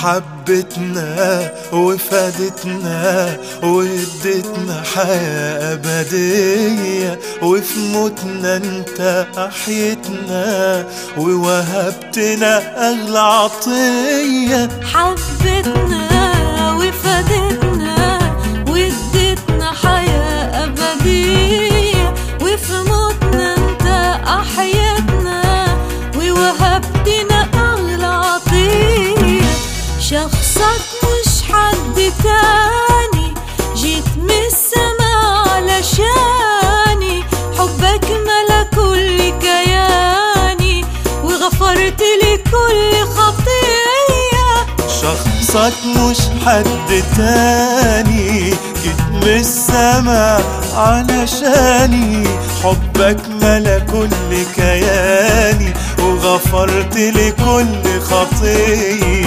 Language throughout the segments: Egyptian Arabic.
حبتنا وفادتنا وادتنا حياة أبدية وفي موتنا انت أحيتنا ووهبتنا أغلى عطية حبتنا وفادتنا وادتنا حياة أبدية وفي موتنا انت أحيتنا ووهبتنا أغلى عطية شخصك مش حد تاني جيت من السما علشاني حبك ملا كل كياني وغفرت لي كل خطية شخصك مش حد تاني جيت من السما علشاني حبك ملا كل كياني وغفرت لي كل خطيه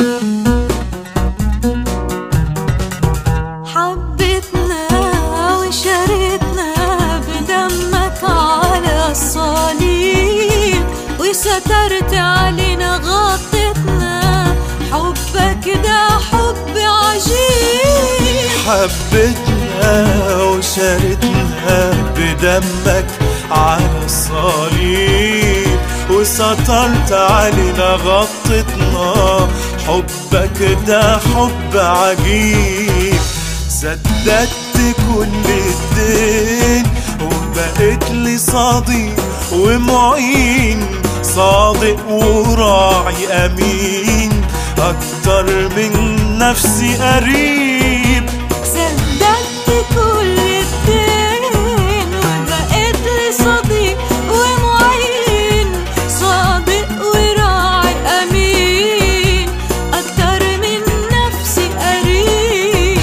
حبتنا وشاركنا بدمك على الصليب وسترت علينا غطتنا حبك ده حب عجيب حبتنا وشارتنا بدمك على الصليب وسترت علينا غطتنا حبك ده حب عجيب سددت كل الدين وبقيت لي صديق ومعين صادق وراعي امين اكتر من نفسي قريب سددت كل الدين وبقيت لي صديق ومعين صادق وراعي أمين أكتر من نفسي قريب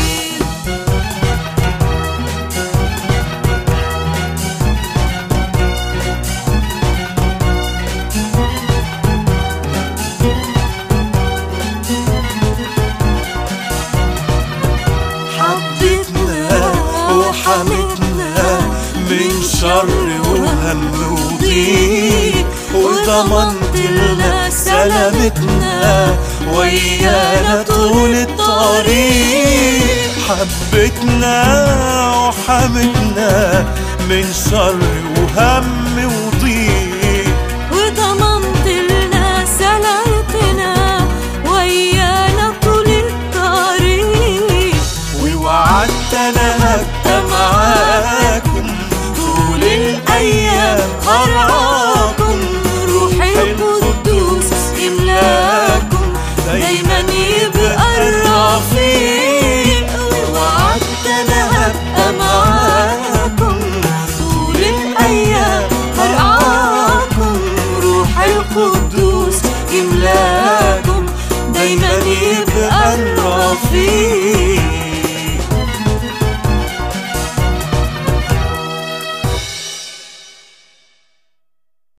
حبتنا وحمتنا من شر وهم وضيق وضمنت لنا سلامتنا ويانا طول الطريق حبتنا وحمتنا من شر وهم